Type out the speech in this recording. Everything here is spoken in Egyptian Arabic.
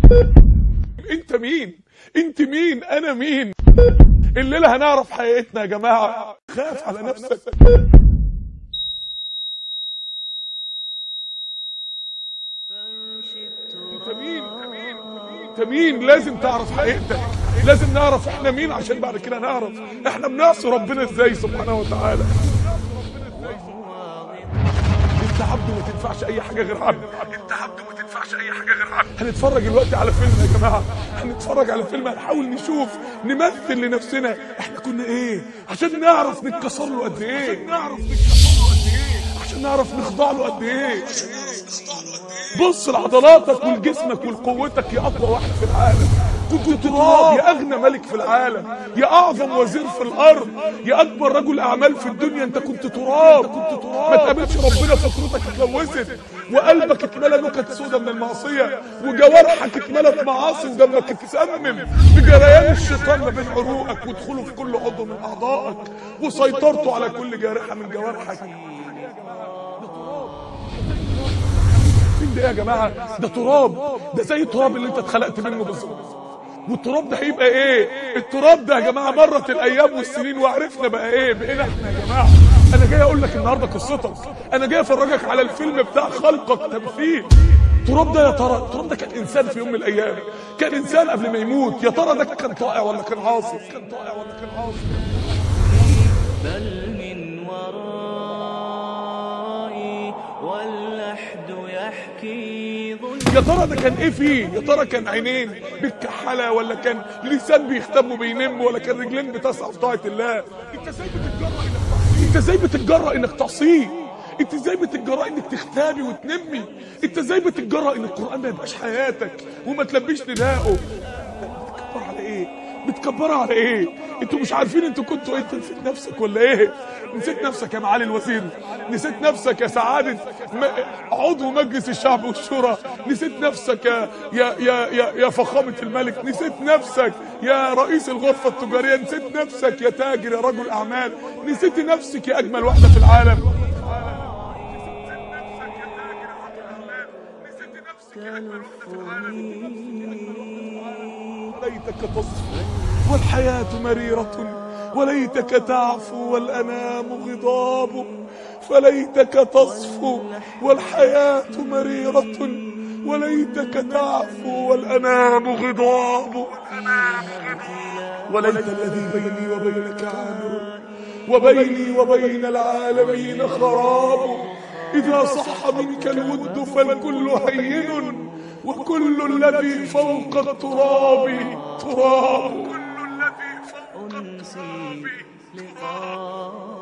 انت مين انت مين انا مين الليله هنعرف حقيقتنا يا جماعه خاف على نفسك انت مين انت مين لازم تعرف حقيقتك لازم نعرف احنا مين عشان بعد كده نعرف احنا بنعصي ربنا ازاي سبحانه وتعالى انت عبد وما تنفعش اي حاجه غير عبد انت عبد وما تنفعش اي حاجه غير عبد هنتفرج دلوقتي على فيلم يا جماعه هنتفرج على فيلم هنحاول نشوف نمثل لنفسنا احنا كنا ايه عشان نعرف نتكسر له قد ايه عشان نعرف نتكسر له قد ايه عشان نعرف نخضع له قد ايه عشان نعرف نخضع له قد ايه بص لعضلاتك ولجسمك ولقوتك يا اقوى واحد في العالم كنت تراب يا اغنى ملك في العالم يا اعظم وزير في الارض يا اكبر رجل اعمال في الدنيا انت كنت تراب كنت تراب ما تقابلش ربنا فطرتك اتلوثت وقلبك اتملى نكت سودة من المعصيه وجوارحك اتملت معاصي ودمك اتسمم بجريان الشيطان ما بين عروقك ودخوله في كل عضو من اعضائك وسيطرته على كل جارحه من جوارحك مين ده يا جماعه ده تراب ده زي التراب اللي انت اتخلقت منه بالظبط والتراب ده هيبقى ايه التراب ده يا جماعه مرت الايام والسنين وعرفنا بقى ايه بقينا احنا يا جماعه انا جاي اقول لك النهارده قصتك انا جاي افرجك على الفيلم بتاع خلقك تمثيل التراب ده يا ترى التراب ده كان انسان في يوم من الايام كان انسان قبل ما يموت يا ترى ده كان طائع ولا كان عاصي كان طائع ولا كان عاصي بل من ورائي واللحد يحكي ظلم يا ترى ده كان ايه فيه يا ترى كان عينين بالكحله ولا كان لسان بيختم وبينم ولا كان رجلين بتسعى في طاعه الله انت ازاي بتتجرأ انك تعصيه انت ازاي بتتجرأ انك تعصيه انت ازاي بتتجرأ انك تختابي وتنمي انت ازاي بتتجرأ ان القران ما يبقاش حياتك وما تلبيش نداءه بتكبر على ايه بتكبر على ايه انتوا مش عارفين انتوا كنتوا ايه انت نسيت نفسك ولا ايه نسيت نفسك يا معالي الوزير نسيت نفسك يا سعادة م... عضو مجلس الشعب والشورى نسيت نفسك يا يا يا يا, يا فخامة الملك نسيت نفسك يا رئيس الغرفة التجارية نسيت نفسك يا تاجر يا رجل اعمال نسيت نفسك يا اجمل واحدة في العالم وليتك تصفو والحياة مريرة وليتك تعفو والأنام غضاب فليتك تصفو والحياة مريرة وليتك تعفو والأنام غضاب وليت الذي بيني وبينك عامر وبيني وبين العالمين خراب إذا صح منك الود فالكل هين وكل الذي فوق التراب تراب كل الذي فوق أنسي لقاء